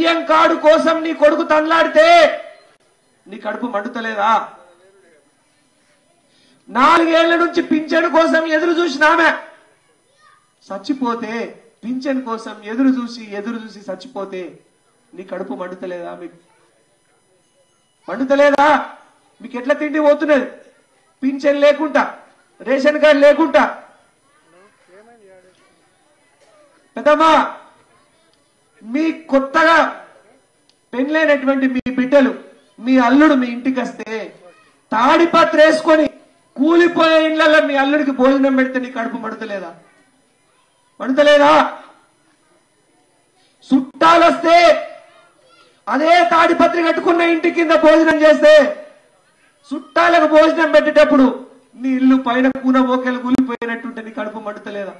బియ్యం కాడు కోసం నీ కొడుకు తన్లాడితే నీ కడుపు మండుతలేదా నాలుగేళ్ల నుంచి పింఛన్ కోసం ఎదురు చూసినామె చచ్చిపోతే పింఛన్ కోసం ఎదురు చూసి ఎదురు చూసి చచ్చిపోతే నీ కడుపు మండుతలేదా మీకు మండుతలేదా మీకు ఎట్లా తిండి పోతున్నది పింఛన్ లేకుండా రేషన్ కార్డు లేకుండా పెద్దమ్మా మీ కొత్తగా పెళ్ళైనటువంటి మీ బిడ్డలు మీ అల్లుడు మీ ఇంటికి వస్తే తాడిపత్ర వేసుకొని కూలిపోయే ఇళ్లలో మీ అల్లుడికి భోజనం పెడితే నీ కడుపు మడతలేదా మడతలేదా చుట్టాలు వస్తే అదే తాడిపత్రి కట్టుకున్న ఇంటి కింద భోజనం చేస్తే చుట్టాలకు భోజనం పెట్టేటప్పుడు నీ ఇల్లు పైన కూన మోకెలు కూలిపోయినట్టుంటే నీ కడుపు మండుతలేదా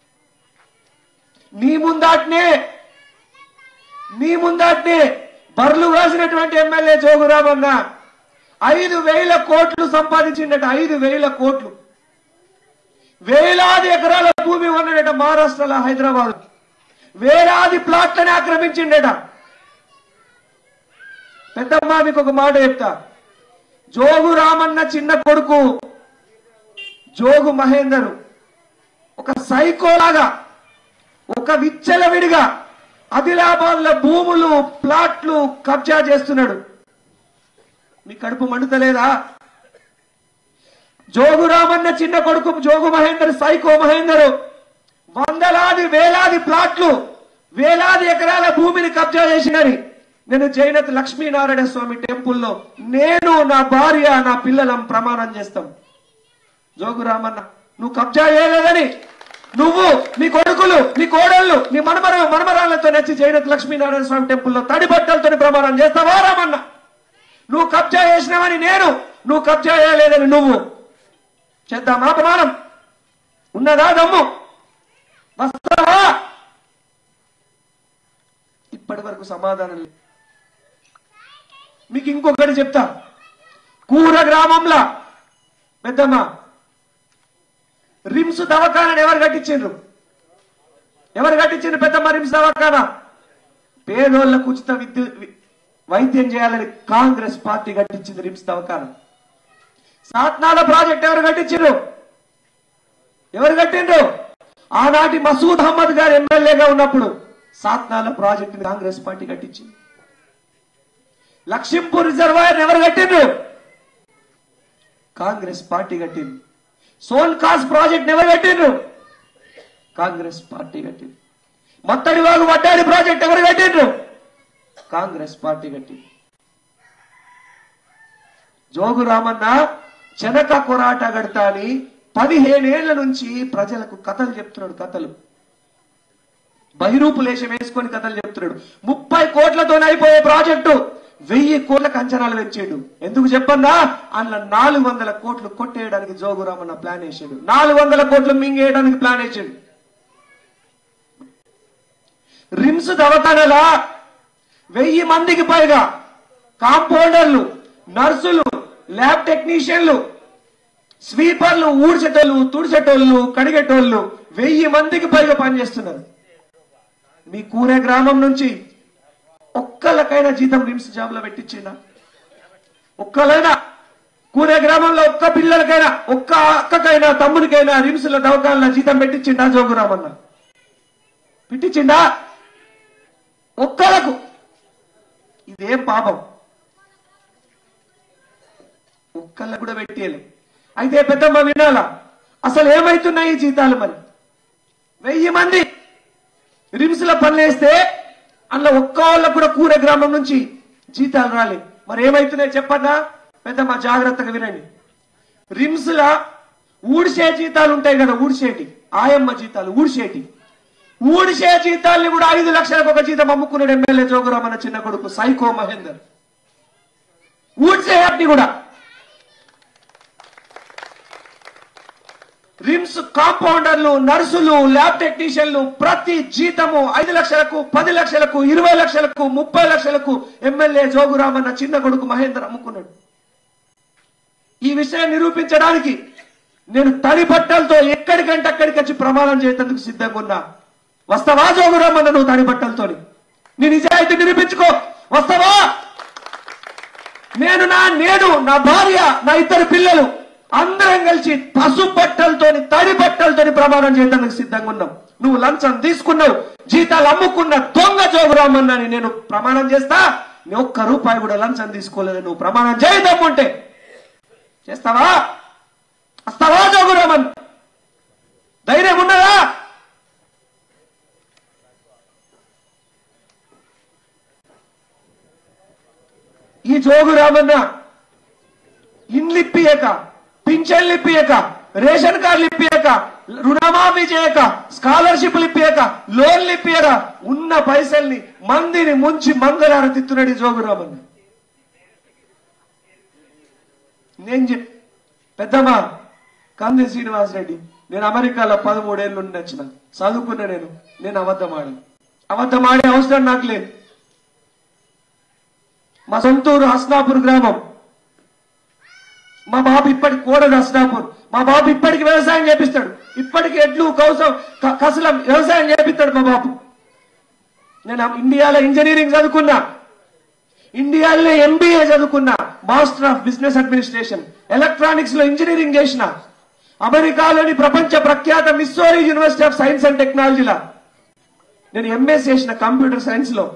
నీ ముందాటనే నీ ముందాటనే బర్లు రాసినటువంటి ఎమ్మెల్యే జోగురామన్న ఐదు వేల కోట్లు సంపాదించిండట ఐదు వేల కోట్లు వేలాది ఎకరాల భూమి ఉన్నదట మహారాష్ట్రలో హైదరాబాద్ వేలాది ప్లాట్లను ఆక్రమించిండట పెద్దమ్మ మీకు ఒక మాట చెప్తా జోగు రామన్న చిన్న కొడుకు జోగు మహేందరు ఒక సైకోలాగా ఒక విచ్చలవిడిగా ఆదిలాబాద్ లో భూములు ప్లాట్లు కబ్జా చేస్తున్నాడు మీ కడుపు మండుతలేదా జోగు రామన్న చిన్న కొడుకు జోగు మహేందర్ సైకో మహేందర్ వందలాది వేలాది ప్లాట్లు వేలాది ఎకరాల భూమిని కబ్జా చేసినని నేను జైనత్ లక్ష్మీనారాయణ స్వామి టెంపుల్లో నేను నా భార్య నా పిల్లలం ప్రమాణం చేస్తాం జోగు రామన్న నువ్వు కబ్జా చేయలేదని నువ్వు నీ కొడుకులు నీ కోడళ్ళు నీ మనమర మనమరాలతో నచ్చి జైనత్ లక్ష్మీనారాయణ స్వామి టెంపుల్లో తడి బట్టలతో ప్రమాణం చేస్తావా రామన్న నువ్వు కబ్జా చేసినావని నేను నువ్వు కబ్జా చేయలేదని నువ్వు చేద్దామా ప్రమాణం ఉన్నదా దమ్ము వస్తావా ఇప్పటి వరకు సమాధానం లేదు మీకు ఇంకొకటి చెప్తా కూర గ్రామంలో పెద్దమ్మ రిమ్స్ దవాఖానని ఎవరు కట్టించిండ్రు ఎవరు కట్టించిండ్రు పెద్దమ్మ రిమ్స్ దవాఖానా పేదోళ్లకు ఉచిత విద్యు వి- వైద్యం చేయాలని కాంగ్రెస్ పార్టీ కట్టించింది రిమ్స్ దవాఖానా సాత్నాల ప్రాజెక్ట్ ఎవరు కట్టించారు ఎవరు కట్టిండ్రు ఆనాటి మసూద్ అహ్మద్ గారు ఎమ్మెల్యేగా ఉన్నప్పుడు సాత్నాల ప్రాజెక్ట్ కాంగ్రెస్ పార్టీ కట్టించింది లక్ష్మీపూర్ రిజర్వాయర్ ఎవరు కట్టిండ్రు కాంగ్రెస్ పార్టీ కట్టింది సోల్కాస్ ప్రాజెక్ట్ ఎవరు కట్టిండ్రు కాంగ్రెస్ పార్టీ కట్టింది మత్తడి వాగు వడ్డాడి ప్రాజెక్ట్ ఎవరు కట్టిండ్రు కాంగ్రెస్ పార్టీ కట్టింది జోగు రామన్న చెనక కొరాట గడతా అని పదిహేనేళ్ల నుంచి ప్రజలకు కథలు చెప్తున్నాడు కథలు బహిరూపులేశం వేసుకొని కథలు చెప్తున్నాడు ముప్పై కోట్లతో అయిపోయే ప్రాజెక్టు వెయ్యి కోట్లకు అంచనాలు పెంచాడు ఎందుకు చెప్పన్నా అందులో నాలుగు వందల కోట్లు కొట్టేయడానికి జోగురామన్న ప్లాన్ వేసాడు నాలుగు వందల కోట్లు మింగేయడానికి ప్లాన్ వేసాడు రిమ్స్ దవాఖానలా వెయ్యి మందికి పైగా కాంపౌండర్లు నర్సులు ల్యాబ్ టెక్నీషియన్లు స్వీపర్లు ఊడ్చేటోళ్ళు తుడిచేటోళ్ళు కడిగేటోళ్ళు వెయ్యి మందికి పైగా పనిచేస్తున్నారు మీ కూరే గ్రామం నుంచి ఒక్కళ్ళకైనా జీతం రిమ్స్ జాబ్ లో పెట్టించిందా ఒక్కలైనా కూరే గ్రామంలో ఒక్క పిల్లలకైనా ఒక్క అక్కకైనా తమ్మునికైనా రిమ్స్ లో దవకాల జీతం పెట్టించిండా జోగురామన్న పెట్టించిండా ఒక్కలకు ఇదేం పాపం ఒక్కళ్ళకు కూడా పెట్టేయలే అయితే పెద్దమ్మ వినాలా అసలు ఏమైతున్నాయి ఈ జీతాలు మరి వెయ్యి మంది రిమ్స్ లో పనిలేస్తే అందులో ఒక్క వాళ్ళకు కూడా కూర గ్రామం నుంచి జీతాలు రాలే మరి ఏమైతున్నాయి చెప్పన్నా పెద్దమ్మ జాగ్రత్తగా వినండి రిమ్స్ లా ఊడిసే జీతాలు ఉంటాయి కదా ఊడిసేటి ఆయమ్మ జీతాలు ఊడిసేటి ఊడిసే జీతాల్ని కూడా ఐదు లక్షలకు ఒక జీతం అమ్ముకున్నాడు ఎమ్మెల్యే జోగురామన్న చిన్న కొడుకు సైకో మహేందర్ ఊడ్సే వాటిని కూడా రిమ్స్ కాంపౌండర్లు నర్సులు ల్యాబ్ టెక్నీషియన్లు ప్రతి జీతము ఐదు లక్షలకు పది లక్షలకు ఇరవై లక్షలకు ముప్పై లక్షలకు ఎమ్మెల్యే జోగురామన్న చిన్న కొడుకు మహేందర్ అమ్ముకున్నాడు ఈ విషయం నిరూపించడానికి నేను తడి బట్టలతో ఎక్కడికంటే అక్కడికి వచ్చి ప్రమాణం చేయటందుకు సిద్ధంగా ఉన్నా వస్తావా జోగురామన్న నువ్వు తడి బట్టలతోని నీ నిజాయితీ నిరూపించుకో వస్తావా నేను నా నేను నా భార్య నా ఇద్దరు పిల్లలు అందరం కలిసి పసు బట్టలతోని తడి బట్టలతోని ప్రమాణం చేయడానికి సిద్ధంగా ఉన్నాం నువ్వు లంచం తీసుకున్నావు జీతాలు అమ్ముకున్న దొంగ జోగురామన్నని నేను ప్రమాణం చేస్తా నీ ఒక్క రూపాయి కూడా లంచం తీసుకోలేదు నువ్వు ప్రమాణం చేయదమ్ముంటే చేస్తావా వస్తావా జోగురామన్ ధైర్యం ఉన్నదా ఈ జోగు రామన్న ఇండ్లు ఇప్పియక పింఛన్లు ఇప్పియక రేషన్ కార్డులు ఇప్పియక రుణమాఫీ చేయక స్కాలర్షిప్లు ఇప్పియక లోన్లు ఇప్పియక ఉన్న పైసల్ని మందిని ముంచి మంగళార తిత్తున్నాడు ఈ జోగు రామన్న నేను చెప్ పెద్దమ్మా కంది శ్రీనివాస్ రెడ్డి నేను అమెరికాలో పదమూడేళ్ళు నుండి వచ్చిన చదువుకున్న నేను నేను అబద్ధం ఆడాను అబద్ధం ఆడే అవసరం నాకు లేదు మా సొంతూరు హస్నాపూర్ గ్రామం మా బాబు ఇప్పటికి కోడదు హస్నాపూర్ మా బాబు ఇప్పటికి వ్యవసాయం చేపిస్తాడు ఇప్పటికి ఎడ్లు కౌసం క- కసలం వ్యవసాయం చేపిస్తాడు మా బాబు నేను ఇండియాలో ఇంజనీరింగ్ చదువుకున్నా ఇండియాలో ఎంబీఏ చదువుకున్నా master of business administration electronics లో ఇంజనీరింగ్ చేసిన అమెరికాలోని ప్రపంచ ప్రఖ్యాత Missouri university of science and టెక్నాలజీలా నేను ఎంఎస్ చేసిన కంప్యూటర్ సైన్స్ లో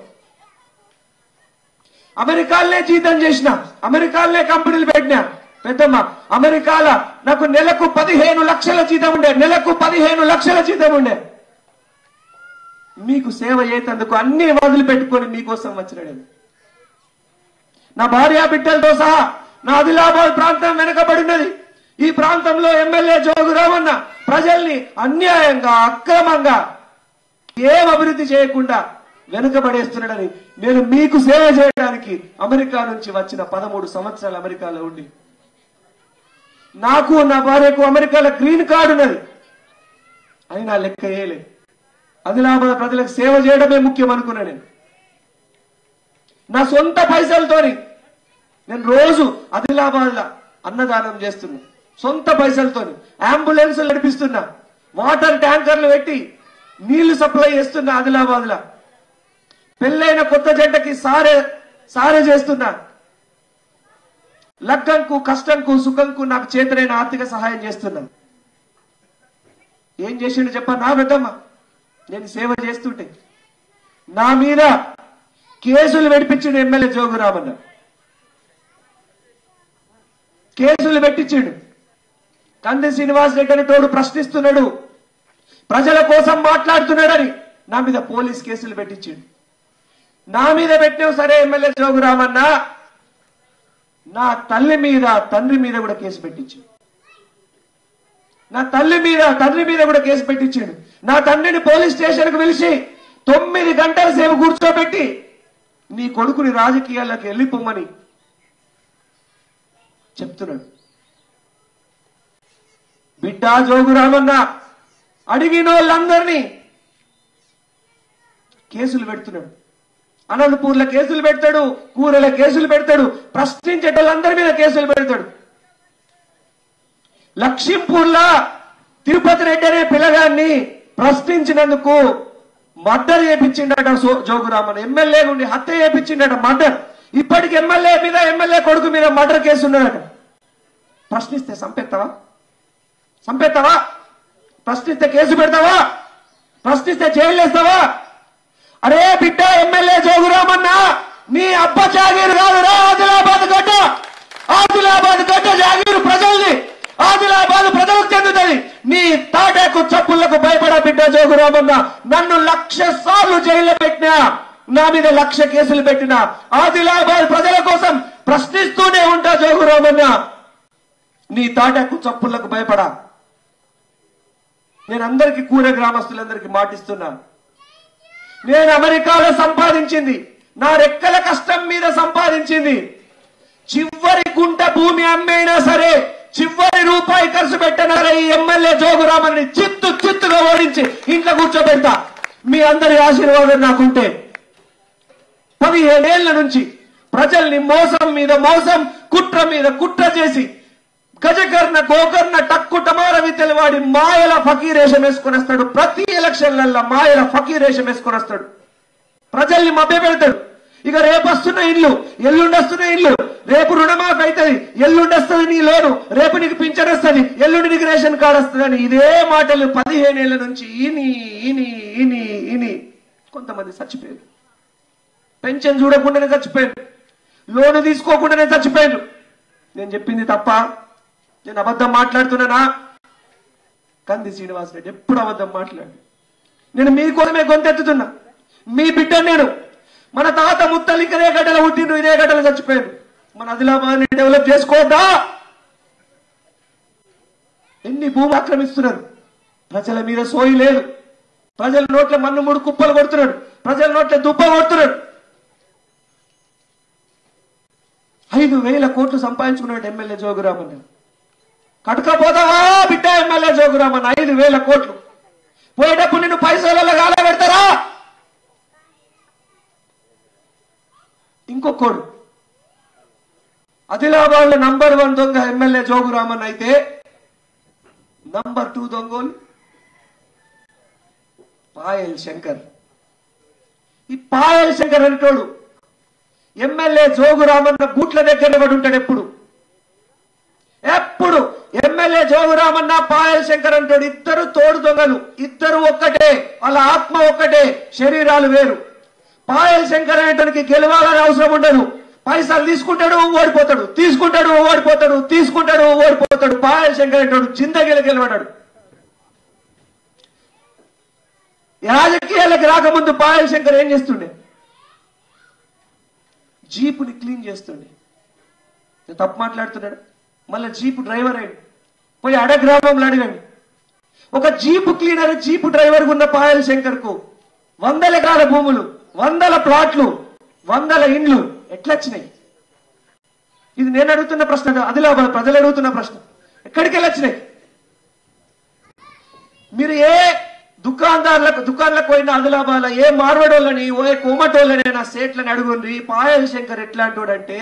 అమెరికాలనే జీతం చేసిన అమెరికాలనే కంపెనీలు పెట్టినా పెద్దమ్మ అమెరికాల నాకు నెలకు పదిహేను లక్షల జీతం ఉండే నెలకు పదిహేను లక్షల జీతం ఉండే మీకు సేవ చేసేందుకు అన్ని వదిలిపెట్టుకొని మీకోసం వచ్చినాడు నేను. నా భార్య బిడ్డలతో సహా నా ఆదిలాబాద్ ప్రాంతం వెనుకబడినది ఈ ప్రాంతంలో ఎమ్మెల్యే జోగురామన్న ప్రజల్ని అన్యాయంగా అక్రమంగా ఏం అభివృద్ధి చేయకుండా వెనుకబడేస్తున్నాడని నేను మీకు సేవ చేయడానికి అమెరికా నుంచి వచ్చిన పదమూడు సంవత్సరాలు అమెరికాలో ఉండి నాకు నా భార్యకు అమెరికాలో గ్రీన్ కార్డు ఉన్నది అయినా లెక్క వేయలే ఆదిలాబాద్ ప్రజలకు సేవ చేయడమే ముఖ్యం అనుకున్నా నేను నా సొంత పైసలతోని నేను రోజు ఆదిలాబాద్ అన్నదానం చేస్తున్నా సొంత పైసలతోని అంబులెన్స్ నడిపిస్తున్నా వాటర్ ట్యాంకర్లు పెట్టి నీళ్లు సప్లై చేస్తున్నా ఆదిలాబాద్ లా పెళ్ళైన కొత్త జంటకి సారే సారే చేస్తున్నా లగ్గంకు కష్టంకు సుఖంకు నాకు చేతనైన ఆర్థిక సహాయం చేస్తున్నాను ఏం చేసిండు చెప్ప నా పెద్దమ్మ నేను సేవ చేస్తుంటే నా మీద కేసులు పెట్టించిండు ఎమ్మెల్యే జోగురామన్న కేసులు పెట్టించిండు కంది శ్రీనివాస్ రెడ్డి అని తోడు ప్రశ్నిస్తున్నాడు ప్రజల కోసం మాట్లాడుతున్నాడని నా మీద పోలీస్ కేసులు పెట్టించిండు నా మీద పెట్టినావు సరే ఎమ్మెల్యే జోగురామన్న నా తల్లి మీద తండ్రి మీద కూడా కేసు పెట్టించాడు నా తల్లి మీద తండ్రి మీద కూడా కేసు పెట్టించాడు నా తండ్రిని పోలీస్ స్టేషన్ కు పిలిచి తొమ్మిది గంటల సేపు కూర్చోబెట్టి నీ కొడుకుని రాజకీయాల్లోకి వెళ్ళిపోమ్మని చెప్తున్నాడు బిడ్డ జోగురామన్న అడిగిన వాళ్ళందరినీ కేసులు పెడుతున్నాడు అనంతపూర్లో కేసులు పెడతాడు కూరల కేసులు పెడతాడు ప్రశ్నించేటోళ్ళందరి మీద కేసులు పెడతాడు లక్ష్మీపూర్లా తిరుపతి రెడ్డి అనే పిల్లగాన్ని ప్రశ్నించినందుకు మర్డర్ చేపించిండట సో- జోగురామన్ ఎమ్మెల్యే నుండి హత్య చేపించిండట మర్డర్ ఇప్పటికి ఎమ్మెల్యే మీద ఎమ్మెల్యే కొడుకు మీద మర్డర్ కేసు ఉన్నదట ప్రశ్నిస్తే సంపెత్తావా సంపెత్తావా ప్రశ్నిస్తే కేసు పెడతావా ప్రశ్నిస్తే జైలు వేస్తావా అరే బిడ్డ ఎమ్మెల్యే జోగురామన్న నీ అబ్బ జాగీరు కాదురా ఆదిలాబాద్ గడ్డ ఆదిలాబాద్ గడ్డ జాగీరు ప్రజల్ని ఆదిలాబాద్ ప్రజలకు చెందుతుంది నీ తాటాకు చప్పులకు భయపడ బిడ్డ జోగురామన్న నన్ను లక్ష సార్లు జైల్లో పెట్టినా నా మీద లక్ష కేసులు పెట్టినా ఆదిలాబాద్ ప్రజల కోసం ప్రశ్నిస్తూనే ఉంటా జోగురామన్న నీ తాటాకు చప్పులకు భయపడా నేను అందరికి కూర గ్రామస్తులందరికీ మాటిస్తున్నా నేను అమెరికాలో సంపాదించింది నా రెక్కల కష్టం మీద సంపాదించింది చివరి గుంట భూమి అమ్మేనా సరే చివరి రూపాయి ఖర్చు పెట్టినా సరే ఈ ఎమ్మెల్యే జోగురామని చిత్తు చిత్తుగా ఓడించి ఇంట్లో కూర్చోబెడతా మీ అందరి ఆశీర్వాదం నాకుంటే పదిహేడేళ్ల నుంచి ప్రజల్ని మోసం మీద మోసం కుట్ర మీద కుట్ర చేసి గజకర్ణ గోకర్ణ టక్కు టమార విద్యలు వాడి మాయల ఫకీరేషం వేసుకొని వస్తాడు ప్రతి ఎలక్షన్లల్లో మాయల ఫకీరేషం వేసుకొని వస్తాడు ప్రజల్ని మభ్య పెడతాడు ఇక రేపు వస్తున్న ఇల్లు ఎల్లుండి వస్తున్న ఇల్లు రేపు రుణమాఫీ అవుతుంది ఎల్లుండి వస్తుంది నీ లోను రేపు నీకు పింఛన్ వస్తుంది ఎల్లుండి నీకు రేషన్ కార్డు వస్తుంది అని ఇదే మాటలు పదిహేనేళ్ల నుంచి ఇని ఇని ఇని ఇని కొంతమంది చచ్చిపోయారు పెన్షన్ చూడకుండానే చచ్చిపోయారు లోను తీసుకోకుండానే చచ్చిపోయారు నేను చెప్పింది తప్ప నేను అబద్ధం మాట్లాడుతున్నానా కంది శ్రీనివాస్ రెడ్డి ఎప్పుడు అబద్ధం మాట్లాడు నేను మీకోసమే గొంతెత్తుతున్నా మీ బిడ్డ నేను మన తాత ముత్తలు ఇదే గడ్డలు పుట్టిండు ఇదే గడ్డలు చచ్చిపోయారు మన ఆదిలాబాద్ డెవలప్ చేసుకోవద్దా ఎన్ని భూమి ఆక్రమిస్తున్నారు ప్రజల మీద సోయి లేదు ప్రజల నోట్ల మన్ను మూడు కుప్పలు కొడుతున్నాడు ప్రజల నోట్ల దుప్ప కొడుతున్నాడు ఐదు వేల కోట్లు సంపాదించుకున్నాడు ఎమ్మెల్యే జోగురామన్ కట్టుకపోతావా బిడ్డ ఎమ్మెల్యే జోగురామన్ ఐదు వేల కోట్లు పోయేటప్పుడు నిన్ను పైసలలో గాల పెడతారా ఇంకొకడు ఆదిలాబాద్ లో నంబర్ వన్ దొంగ ఎమ్మెల్యే జోగురామన్ అయితే నంబర్ టూ దొంగోలు పాయల్ శంకర్ ఈ పాయల్ శంకర్ అనేటోడు ఎమ్మెల్యే జోగురామన్న బూట్ల దగ్గర పడి ఉంటాడు ఎప్పుడు ఎప్పుడు ఎమ్మెల్యే జోగురామన్న పాయల్ శంకర్ అంటాడు ఇద్దరు తోడు దొంగలు ఇద్దరు ఒక్కటే వాళ్ళ ఆత్మ ఒక్కటే శరీరాలు వేరు పాయల్ శంకర్ అనేటానికి గెలవాలని అవసరం ఉండదు పైసలు తీసుకుంటాడు ఓడిపోతాడు తీసుకుంటాడు ఓడిపోతాడు తీసుకుంటాడు ఓడిపోతాడు పాయల్ శంకర్ అనేటాడు జిందగీలు గెలవడాడు రాజకీయాలకు రాకముందు పాయల్ శంకర్ ఏం చేస్తుండే జీపుని క్లీన్ చేస్తుండే నేను తప్పు మాట్లాడుతున్నాడు మళ్ళీ జీపు డ్రైవర్ అయ్యాడు పోయి అడ గ్రామంలో అడగండి ఒక జీపు క్లీనర్ జీపు డ్రైవర్ ఉన్న పాయల్ శంకర్ కు వందల ఎకరాల భూములు వందల ప్లాట్లు వందల ఇండ్లు ఎట్లా వచ్చినాయి ఇది నేను అడుగుతున్న ప్రశ్న కాదు, ఆదిలాబాద్ ప్రజలు అడుగుతున్న ప్రశ్న ఎక్కడికి వెళ్ళి వచ్చినాయి మీరు ఏ దుకాణదారులకు దుకాణాలకు పోయిన ఆదిలాబాద్ ఏ మార్వడోళ్ళని ఏ కోమటోళ్ళని నా సేట్లని అడుగుండ్రి పాయల్ శంకర్ ఎట్లాంటి అంటే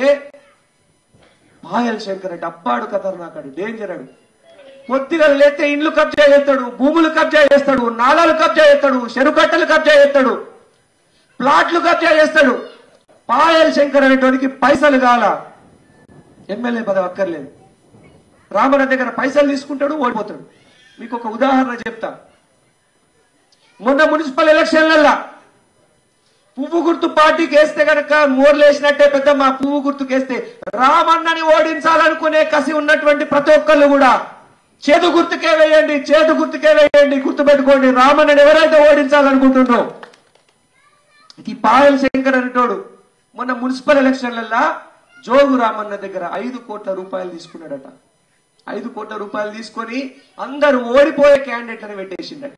పాయల్ శంకర్ అంటే అబ్బాడు ఖతర్నాకాడు డేంజర్ అడు కొద్దిగా లేతే ఇండ్లు కబ్జా చేస్తాడు భూములు కబ్జా చేస్తాడు నాలాలు కబ్జా చేస్తాడు చెరుకట్టలు కబ్జా చేస్తాడు ప్లాట్లు కబ్జా చేస్తాడు పాయల్ శంకర్ అనేటోనికి పైసలు కాల ఎమ్మెల్యే పదవి అక్కర్లేదు రామన్న దగ్గర పైసలు తీసుకుంటాడు ఓడిపోతాడు మీకు ఒక ఉదాహరణ చెప్తా మొన్న మున్సిపల్ ఎలక్షన్లల్లా పువ్వు గుర్తు పార్టీకి వేస్తే గనక మోర్లేసినట్టే పెద్ద మా పువ్వు గుర్తుకేస్తే రామన్నని ఓడించాలనుకునే కసి ఉన్నటువంటి ప్రతి ఒక్కళ్ళు కూడా చేదు గుర్తుకే వేయండి చేదు గుర్తుకే వేయండి గుర్తు పెట్టుకోండి రామన్నని ఎవరైతే ఓడించాలనుకుంటున్నారో ఈ పాయల్ శంకర్ అనేటోడు మొన్న మున్సిపల్ ఎలక్షన్లల్లా జోగు రామన్న దగ్గర ఐదు కోట్ల రూపాయలు తీసుకున్నాడట ఐదు కోట్ల రూపాయలు తీసుకొని అందరు ఓడిపోయే క్యాండిడేట్లను పెట్టేసిండట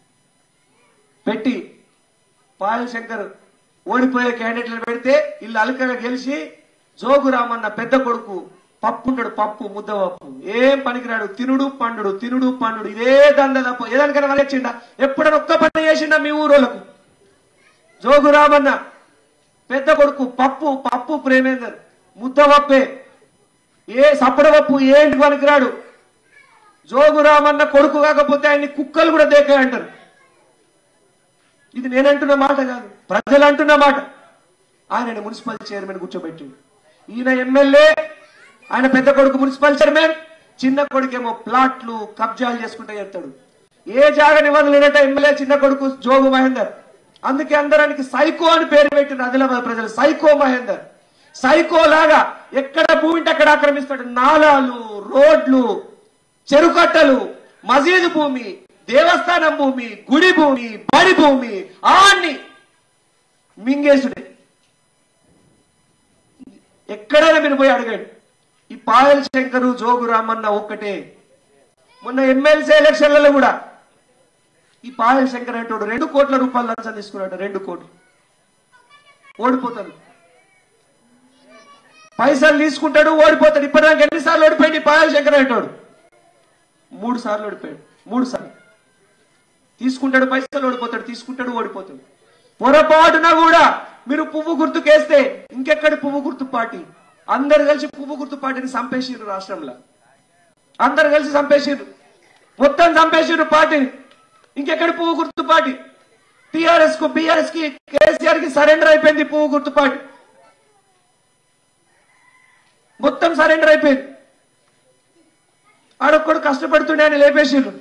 పెట్టి పాయల్ శంకర్ ఓడిపోయే క్యాండిడేట్లను పెడితే వీళ్ళు అలకగా గెలిచి జోగు రామన్న పెద్ద కొడుకు పప్పు ఉంటాడు పప్పు ముద్ద పప్పు ఏం పనికిరాడు తినుడు పండుడు తినుడు పండుడు ఇదే దంద తప్ప ఏదానికైనా వలెచ్చిండా ఎప్పుడైనా ఒక్క పని చేసిండా మీ ఊరోళ్ళకు జోగు రామన్న పెద్ద కొడుకు పప్పు పప్పు ప్రేమేందర్ ముద్ద పప్పే ఏ సప్పడ పప్పు ఏంటి పనికిరాడు జోగు రామన్న కొడుకు కాకపోతే ఆయన్ని కుక్కలు కూడా దేకాయి అంటారు ఇది నేనంటున్న మాట కాదు ప్రజలు అంటున్న మాట ఆయన మున్సిపల్ చైర్మన్ కూర్చోబెట్టిండు ఈయన ఎమ్మెల్యే ఆయన పెద్ద కొడుకు మున్సిపల్ చైర్మన్ చిన్న కొడుకేమో ప్లాట్లు కబ్జాలు చేసుకుంటా చెప్తాడు ఏ జాగ నిబంధనలు లేనట్టు ఎమ్మెల్యే చిన్న కొడుకు జోగు మహేందర్ అందుకే అందరానికి సైకో అని పేరు పెట్టిన ఆదిలాబాద్ ప్రజలు సైకో మహేందర్ సైకో లాగా ఎక్కడ భూమి ఉంటే అక్కడ ఆక్రమిస్తాడు నాలాలు రోడ్లు చెరుకట్టలు మసీదు భూమి దేవస్థానం భూమి గుడి భూమి బడి భూమి ఆన్ని మింగేసుడే ఎక్కడైనా మీరు పోయి అడగండి ఈ పాయల్ శంకరు జోగు రామన్న ఒక్కటే మొన్న ఎమ్మెల్సీ ఎలక్షన్లలో కూడా ఈ పాయల్ శంకర్ అంటాడు రెండు కోట్ల రూపాయలు లంచం తీసుకున్నాడు రెండు కోట్లు ఓడిపోతాడు పైసలు తీసుకుంటాడు ఓడిపోతాడు ఇప్పటిదాకా ఎన్నిసార్లు ఓడిపోయింది ఈ పాయల్ శంకర్ అంటాడు మూడు సార్లు ఓడిపోయాడు మూడు సార్లు తీసుకుంటాడు పైసలు ఓడిపోతాడు తీసుకుంటాడు ఓడిపోతాడు పొరపాటున కూడా మీరు పువ్వు గుర్తుకేస్తే ఇంకెక్కడి పువ్వు గుర్తు పార్టీ అందరు కలిసి పువ్వు గుర్తు పార్టీని చంపేసిర్రు రాష్ట్రంలో అందరు కలిసి చంపేసిర్రు మొత్తం చంపేసిర్రు పార్టీని ఇంకెక్కడి పువ్వు గుర్తు పార్టీ టిఆర్ఎస్ కు బిఆర్ఎస్ కి కేసీఆర్ కి సరెండర్ అయిపోయింది పువ్వు గుర్తుపాటు మొత్తం సరెండర్ అయిపోయింది ఆడొక్కడు కష్టపడుతుండే అని లేపేసిండ్రు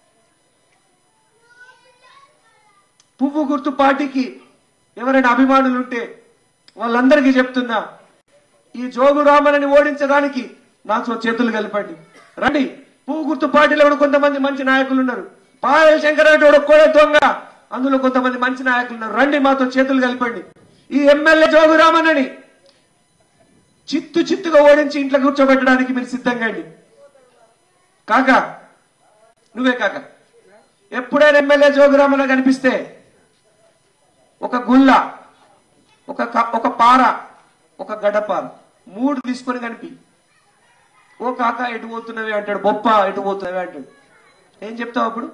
పువ్వు గుర్తు పార్టీకి ఎవరైనా అభిమానులు ఉంటే వాళ్ళందరికీ చెప్తున్నా ఈ జోగు రామనని ఓడించడానికి నాతో చేతులు కలిపండి రండి పువ్వు గుర్తు పార్టీలో కూడా కొంతమంది మంచి నాయకులు ఉన్నారు పాయల్ శంకర్ అంటే ఒక్కడే దొంగ అందులో కొంతమంది మంచి నాయకులు ఉన్నారు రండి మాతో చేతులు కలిపండి ఈ ఎమ్మెల్యే జోగు రామనని చిత్తు చిత్తుగా ఓడించి ఇంట్లో కూర్చోబెట్టడానికి మీరు సిద్ధంగా అండి కాక నువ్వే కాక ఎప్పుడైనా ఎమ్మెల్యే జోగురామన్న కనిపిస్తే ఒక గుల్ల ఒక క- ఒక పార ఒక గడప మూడు తీసుకొని కనిపి ఓ కాక ఎటు పోతున్నవి అంటాడు బొప్ప ఎటు పోతున్నవి అంటాడు ఏం చెప్తావు అప్పుడు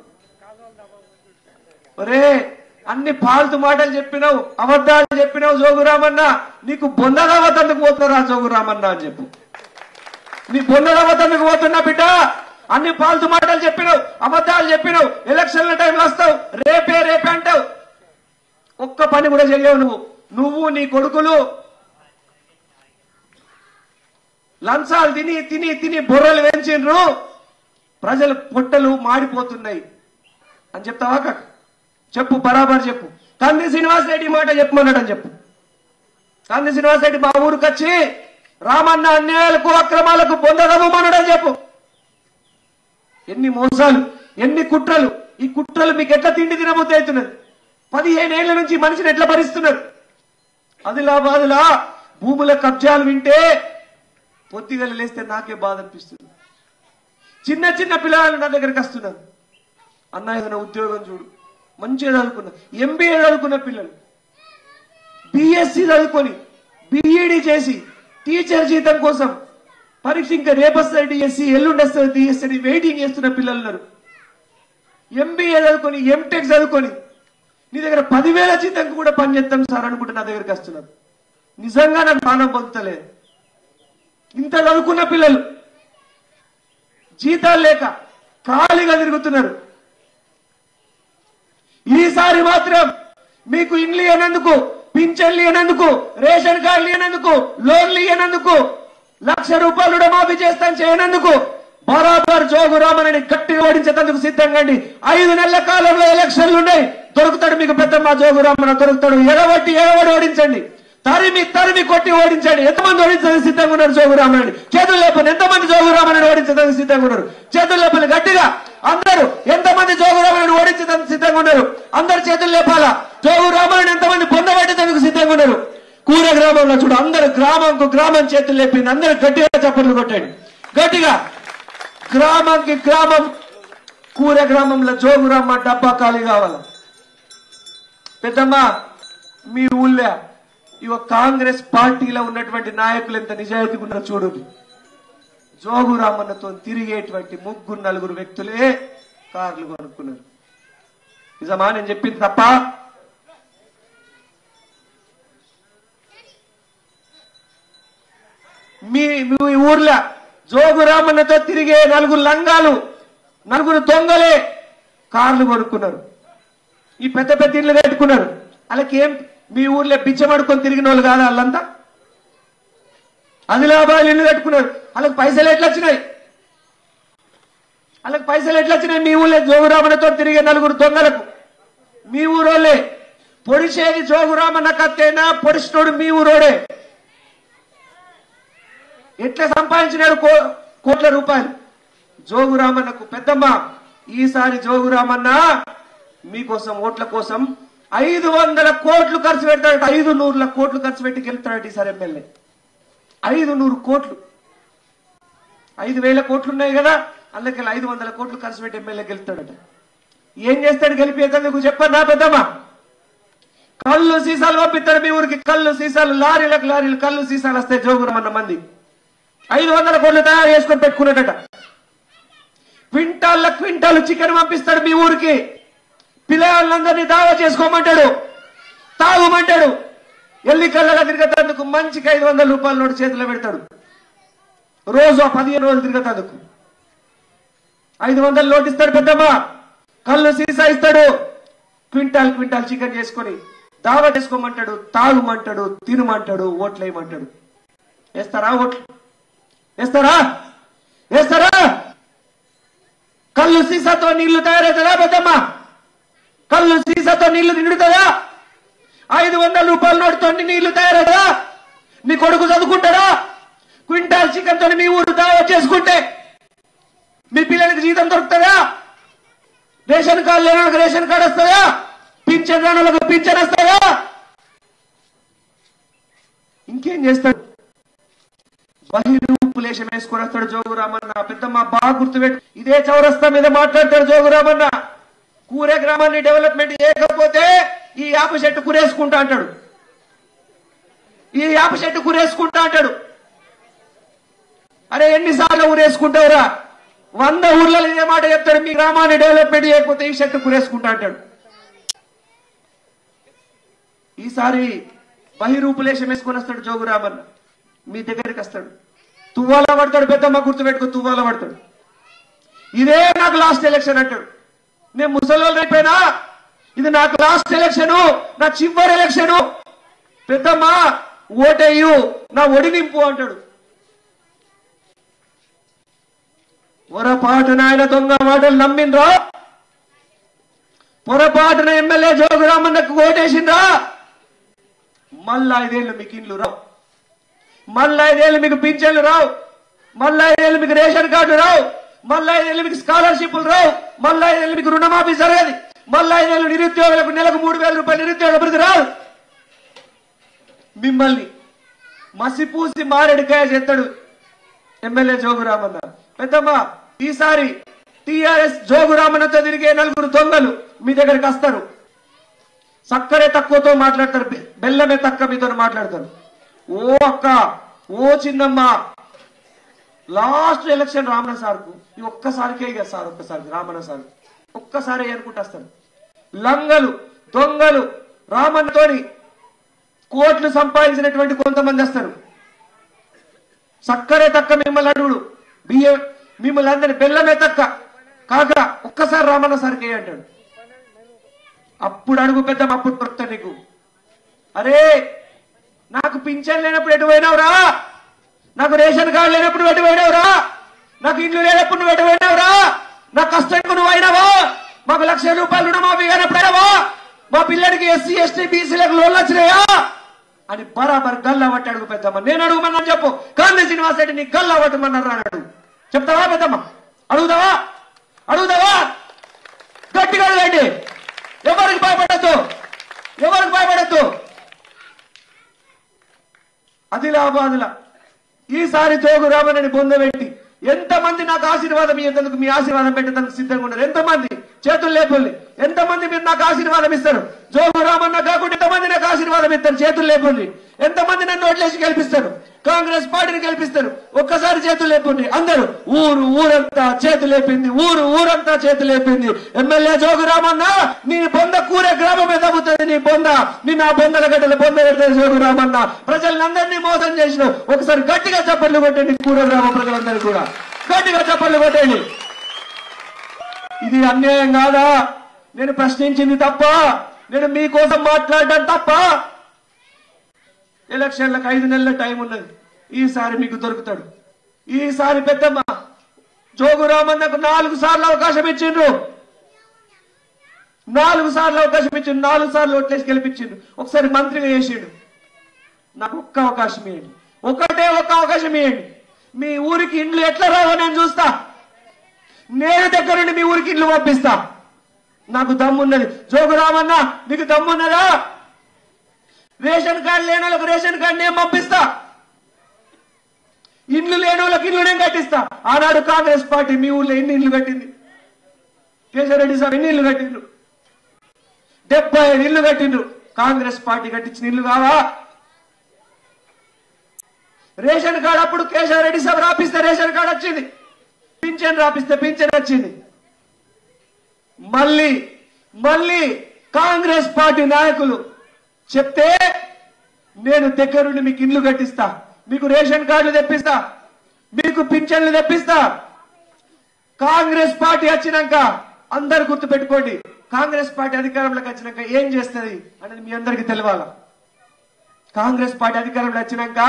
ఒరే అన్ని ఫాల్తు మాటలు చెప్పినావు అబద్ధాలు చెప్పినావు జోగురామన్న నీకు బొందలవతందుకు పోతున్నారా జోగురామన్న అని చెప్పు నీ బొందలవతందుకు పోతున్నా బిడ్డ అన్ని ఫాల్తు మాటలు చెప్పినావు అబద్ధాలు చెప్పినావు ఎలక్షన్ల టైంలో వస్తావు రేపే రేపే అంటావు ఒక్క పని కూడా చెయ్యవు నువ్వు నువ్వు నీ కొడుకులు లంచాలు తిని తిని తిని బుర్రలు వేయించిండ్రు ప్రజల పొట్టలు మాడిపోతున్నాయి అని చెప్తావా కాక చెప్పు బరాబర్ చెప్పు కంది శ్రీనివాస్ రెడ్డి మాట చెప్పమన్నాడని చెప్పు కంది శ్రీనివాస్ రెడ్డి మా ఊరికి వచ్చి రామన్న అన్యాయాలకు అక్రమాలకు పొందదమన్నాడని చెప్పు ఎన్ని మోసాలు ఎన్ని కుట్రలు ఈ కుట్రలు మీకు ఎట్లా తిండి తినబుద్ధి అవుతున్నది పదిహేను ఏళ్ల నుంచి ఈ మనిషిని ఎట్లా భరిస్తున్నారు ఆదిలాబాదులా భూముల కబ్జాలు వింటే పొత్తిగలు లేస్తే నాకే బాధ అనిపిస్తుంది చిన్న చిన్న పిల్లలు నా దగ్గరికి వస్తున్నారు అన్న ఏదైనా ఉద్యోగం చూడు మంచిగా చదువుకున్న ఎంబీఏ చదువుకున్న పిల్లలు బిఎస్సి చదువుకొని బిఈడి చేసి టీచర్ జీతం కోసం పరీక్ష ఇంకా రేపొస్తుంది డిఎస్సి ఎల్లుండి వస్తుంది డిఎస్సి అని వెయిటింగ్ చేస్తున్న పిల్లలు ఉన్నారు ఎంబీఏ చదువుకొని ఎంటెక్ చదువుకొని నీ దగ్గర పదివేల జీతం కూడా పనిచేస్తాం సార్ అనుకుంటే నా దగ్గరికి వస్తున్నారు నిజంగా నాకు ప్రాణం పొందుతలేదు ఇంత చదువుకున్న పిల్లలు జీతాలు లేక ఖాళీగా తిరుగుతున్నారు ఈసారి మాత్రం మీకు ఇండ్లు ఇవ్వనందుకు పింఛన్లు ఇవ్వనందుకు రేషన్ కార్డులు ఇవ్వనందుకు లోన్లు ఇవ్వనందుకు లక్ష రూపాయలు కూడా మాఫీ చేస్తాను చేయనందుకు బరాబర్ జోగురామని గట్టిగా ఓడించేందుకు సిద్ధంగా అండి ఐదు నెలల కాలంలో ఎలక్షన్లు ఉన్నాయి దొరుకుతాడు మీకు పెద్దమ్మ జోగురామన దొరుకుతాడు ఎగబట్టి ఎగబడి ఓడించండి తరిమి తరిమి కొట్టి ఓడించండి ఎంతమంది ఓడించడానికి సిద్ధంగా ఉన్నారు జోగురామని చేతులు లేపని ఎంతమంది జోగురామని ఓడించడానికి సిద్ధంగా ఉన్నారు చేతులు లేపని గట్టిగా అందరూ ఎంతమంది జోగురామని ఓడించడానికి సిద్ధంగా ఉన్నారు అందరు చేతులు లేపాలా జోగురామని ఎంతమంది పొందబెట్టడానికి సిద్ధంగా ఉన్నారు కూర గ్రామంలో చూడు అందరు గ్రామంకు గ్రామం చేతులు లేపింది అందరూ గట్టిగా చప్పట్లు కొట్టండి గట్టిగా గ్రామంకి గ్రామం కూర గ్రామంలో జోగురామ్మ డబ్బా ఖాళీ కావాల పెద్దమ్మ మీ ఊళ్ళో ఇవ కాంగ్రెస్ పార్టీలో ఉన్నటువంటి నాయకులు ఎంత నిజాయితీగా ఉన్నారో చూడండి జోగురామన్నతో తిరిగేటువంటి ముగ్గురు నలుగురు వ్యక్తులే కార్లు కొనుక్కున్నారు నిజమా నేను చెప్పింది తప్ప మీ మీ ఊర్లో జోగురామన్నతో తిరిగే నలుగురు లంగాలు నలుగురు దొంగలే కార్లు కొనుక్కున్నారు ఈ పెద్ద పెద్ద ఇళ్ళు కట్టుకున్నారు వాళ్ళకి ఏం మీ ఊర్లో బిచ్చమడుకొని తిరిగిన వాళ్ళు కాదా వాళ్ళంతా ఆదిలాబాద్ ఇల్లు కట్టుకున్నారు వాళ్ళకి పైసలు ఎట్లా వచ్చినాయి వాళ్ళకి పైసలు ఎట్లా వచ్చినాయి మీ ఊళ్ళో జోగురామన్నతో తిరిగే నలుగురు దొంగలకు మీ ఊరోళ్ళే పొడిచేది జోగురామన్న కత్తేనా పొడిచినోడు మీ ఊరోడే ఎట్లా సంపాదించినాడు కో- కోట్ల రూపాయలు జోగురామన్నకు పెద్దమ్మ ఈసారి జోగురామన్న మీకోసం ఓట్ల కోసం ఐదు వందల కోట్లు ఖర్చు పెడతాడట ఐదు నూరుల కోట్లు ఖర్చు పెట్టి గెలుస్తాడట ఈసారి ఎమ్మెల్యే ఐదు నూరు కోట్లు ఐదు వేల కోట్లు ఉన్నాయి కదా అందుకే ఐదు వందల కోట్లు ఖర్చు పెట్టి ఎమ్మెల్యే గెలుస్తాడట ఏం చేస్తాడు గెలిపేందుకు చెప్పన్నా పెద్దమ్మ కళ్ళు సీసాలు పంపిస్తాడు మీ ఊరికి కళ్ళు సీసాలు లారీలకు లారీలు కళ్ళు సీసాలు వస్తాయి జోగురమన్న మంది ఐదు వందల కోట్లు తయారు చేసుకొని పెట్టుకున్నాడట క్వింటాల్ల క్వింటాల్ చికెన్ పంపిస్తాడు మీ ఊరికి పిల్లలందరినీ దావా చేసుకోమంటాడు తాగుమంటాడు ఎల్లి కళ్ళగా తిరగతందుకు మంచికి ఐదు వందల రూపాయల నోటు చేతిలో పెడతాడు రోజు ఆ పదిహేను రోజులు తిరగతందుకు ఐదు వందలు నోటు ఇస్తాడు పెద్దమ్మ కళ్ళు సీసా ఇస్తాడు క్వింటాల్ క్వింటాల్ చికెన్ చేసుకొని దావా చేసుకోమంటాడు తాగుమంటాడు తినమంటాడు ఓట్లు వేయమంటాడు వేస్తారా ఓట్లు వేస్తారా వేస్తారా కళ్ళు సీసాతో నీళ్లు తయారవుతుందా పెద్దమ్మ కళ్ళు సీసాతో నీళ్లు నిండుతుందా ఐదు వందల రూపాయల నోటితో నీళ్లు తయారవుతుందా నీ కొడుకు చదువుకుంటాడా క్వింటాల్ చికెన్ తో మీ ఊరు దావా చేసుకుంటే మీ పిల్లలకి జీతం దొరుకుతుందా రేషన్ కార్డు లేని వాళ్ళకి రేషన్ కార్డు వస్తుందా పింఛన్ రాని వాళ్ళకి పింఛన్ వస్తుందా ఇంకేం చేస్తాడు బహిరూపులేశం వేసుకొని వస్తాడు జోగురామన్న పెద్దమ్మ బాగా గుర్తుపెట్టు ఇదే చౌరస్తా మీద మాట్లాడతాడు జోగురామన్న కూరే గ్రామాన్ని డెవలప్మెంట్ చేయకపోతే ఈ యాప చెట్టు కురేసుకుంటా అంటాడు ఈ యాప చెట్టు కురేసుకుంటా అంటాడు అరే ఎన్నిసార్లు ఊరేసుకుంటావురా వంద ఊర్లలో ఇదే మాట చెప్తాడు మీ గ్రామాన్ని డెవలప్మెంట్ చేయకపోతే ఈ చెట్టు కురేసుకుంటా అంటాడు ఈసారి బహిరూపులేశం వేసుకొని వస్తాడు జోగురామన్న మీ దగ్గరికి వస్తాడు తువ్వాల పడతాడు పెద్దమ్మ గుర్తుపెట్టుకో తువ్వాల పడతాడు ఇదే నాకు లాస్ట్ ఎలక్షన్ అంటాడు నేను ముసలి అయిపోయినా ఇది నాకు లాస్ట్ ఎలక్షన్ నా చివరి ఎలక్షన్ పెద్దమ్మ ఓటేయు నా ఒడి నింపు అంటాడు పొరపాటున ఆయన దొంగ మాటలు నమ్మిండ్రా పొరపాటున ఎమ్మెల్యే జోగురామన్నకు ఓటేసిండ్రా మళ్ళా ఐదేళ్ళు మీకు ఇండ్లు రావు మళ్ళా ఐదేళ్ళు మీకు పింఛన్లు రావు మళ్ళా ఐదేళ్ళు మీకు రేషన్ కార్డు రావు మళ్ళా ఐదేళ్ళు మీకు స్కాలర్షిప్లు రావు మళ్ళా ఐదేళ్ళు మీకు రుణమాఫీ జరగదు మళ్ళా ఐదేళ్ళు నిరుద్యోగులకు నెలకు మూడు వేల రూపాయలు నిరుద్యోగ భృతి రాదు మిమ్మల్ని మసిపూసి మారెడికాయ చేస్తాడు ఎమ్మెల్యే జోగురామన్న పెద్దమ్మ ఈసారి టిఆర్ఎస్ జోగురామన్నతో తిరిగే నలుగురు దొంగలు మీ దగ్గరికి వస్తారు సక్కరే తక్కువతో మాట్లాడతారు బె- బెల్లమే తక్కువ మీతో మాట్లాడతారు ఓ అక్క ఓ చిన్నమ్మ లాస్ట్ ఎలక్షన్ రామణ సార్కు ఈ ఒక్కసారికే ఇక సార్ ఒక్కసారి రామణ సార్ ఒక్కసారి అనుకుంటా వస్తాడు లంగలు దొంగలు రామన్నతోని కోట్లు సంపాదించినటువంటి కొంతమంది వస్తారు సక్కరే తక్క మిమ్మల్ని అడుగుడు బియ్యం మిమ్మల్ని అందరి బెల్లమే తక్క కాక ఒక్కసారి రామన్న సార్కి ఏ అంటాడు అప్పుడు అడుగు పెద్ద అప్పుడు దొరుకుతా నీకు అరే నాకు పింఛన్ లేనప్పుడు ఎటు పోయినావురా నాకు రేషన్ కార్డు లేనప్పుడు ఎటు పోయినావురా నాకు ఇల్లు లేనప్పుడు నువ్వు ఎటు పోయినావురా నా కష్టంకు నువ్వు అయినావా మాకు లక్ష రూపాయలు రుణమాఫీ కానప్పుడు అయినావా మా పిల్లడికి ఎస్సీ ఎస్టీ బీసీలకు లోన్లు వచ్చినాయా అని బరాబర్ గల్లా పట్టి అడుగు పెద్దమ్మ నేను అడుగుమన్నాను చెప్పు గాంధీ శ్రీనివాస్ రెడ్డి నీ గల్లా పట్టమన్నారు అని అడుగు చెప్తావా పెద్దమ్మ అడుగుతావా అడుగుతావా గట్టిగా అడగండి ఎవరికి భయపడద్దు ఎవరికి భయపడద్దు ఆదిలాబాదుల ఈసారి జోగు రామనని పొందబెట్టి ఎంతమంది నాకు ఆశీర్వాదం ఇయ్యేందుకు మీ ఆశీర్వాదం పెట్టేందుకు సిద్ధంగా ఉన్నారు ఎంతమంది చేతులు లేపండి ఎంతమంది మీరు నాకు ఆశీర్వాదం ఇస్తారు జోగు రామన్న కాకుండా ఎంతమంది నాకు ఆశీర్వాదం ఇస్తారు చేతులు లేపండి ఎంతమంది నన్ను ఓట్లేసి గెలిపిస్తారు కాంగ్రెస్ పార్టీని గెలిపిస్తారు ఒక్కసారి చేతులు లేపండి అందరూ ఊరు ఊరంతా చేతులు లేపింది ఊరు ఊరంతా చేతులు లేపింది ఎమ్మెల్యే జోగు రామన్న నీ బొంద కూరే గ్రామమే తగ్గుతుంది నీ బొంద నీ నా బొందల గడ్డల బొంద పెడతాడు జోగు రామన్న ప్రజలందరినీ మోసం చేసిన ఒకసారి గట్టిగా చప్పట్లు కొట్టండి కూర గ్రామ ప్రజలందరూ కూడా గట్టిగా చప్పట్లు కొట్టండి ఇది అన్యాయం కాదా నేను ప్రశ్నించింది తప్ప నేను మీకోసం మాట్లాడడం తప్ప ఎలక్షన్లకు ఐదు నెలల టైం ఉన్నది ఈసారి మీకు దొరుకుతాడు ఈసారి పెద్దమ్మ జోగురామన్నకు నాలుగు సార్లు అవకాశం ఇచ్చిండ్రు నాలుగు సార్లు అవకాశం ఇచ్చిండు నాలుగు సార్లు ఓట్లేసి గెలిపించిండు ఒకసారి మంత్రిగా చేసిండు నాకు ఒక్క అవకాశం ఇవ్వండి ఒకటే ఒక్క అవకాశం ఇవ్వండి మీ ఊరికి ఇండ్లు ఎట్లా రావో నేను చూస్తా నేను దగ్గర నుండి మీ ఊరికి ఇండ్లు పంపిస్తా నాకు దమ్మున్నది జోగురామన్న నీకు దమ్మున్నదా రేషన్ కార్డు లేని వాళ్ళకి రేషన్ కార్డు నేను పంపిస్తా ఇండ్లు లేని వాళ్ళకి ఇల్లు నేను కట్టిస్తా ఆనాడు కాంగ్రెస్ పార్టీ మీ ఊర్లో ఎన్ని ఇల్లు కట్టింది కేశవరెడ్డి సార్ ఎన్ని ఇల్లు కట్టిండ్రు డెబ్బై ఐదు ఇల్లు కట్టిండ్రు కాంగ్రెస్ పార్టీ కట్టించిన ఇల్లు కావా రేషన్ కార్డు అప్పుడు కేశవరెడ్డి సార్ రాపిస్తే రేషన్ కార్డు వచ్చింది పింఛన్ రాపిస్తే పింఛన్ వచ్చింది మళ్ళీ మళ్ళీ కాంగ్రెస్ పార్టీ నాయకులు చెప్తే నేను దగ్గరుండి మీకు ఇల్లు కట్టిస్తా మీకు రేషన్ కార్డులు తెప్పిస్తా మీకు పింఛన్లు తెప్పిస్తా కాంగ్రెస్ పార్టీ వచ్చినాక అందరు గుర్తు పెట్టుకోండి కాంగ్రెస్ పార్టీ అధికారంలోకి వచ్చినాక ఏం చేస్తుంది అనేది మీ అందరికీ తెలవాల కాంగ్రెస్ పార్టీ అధికారంలో వచ్చినాక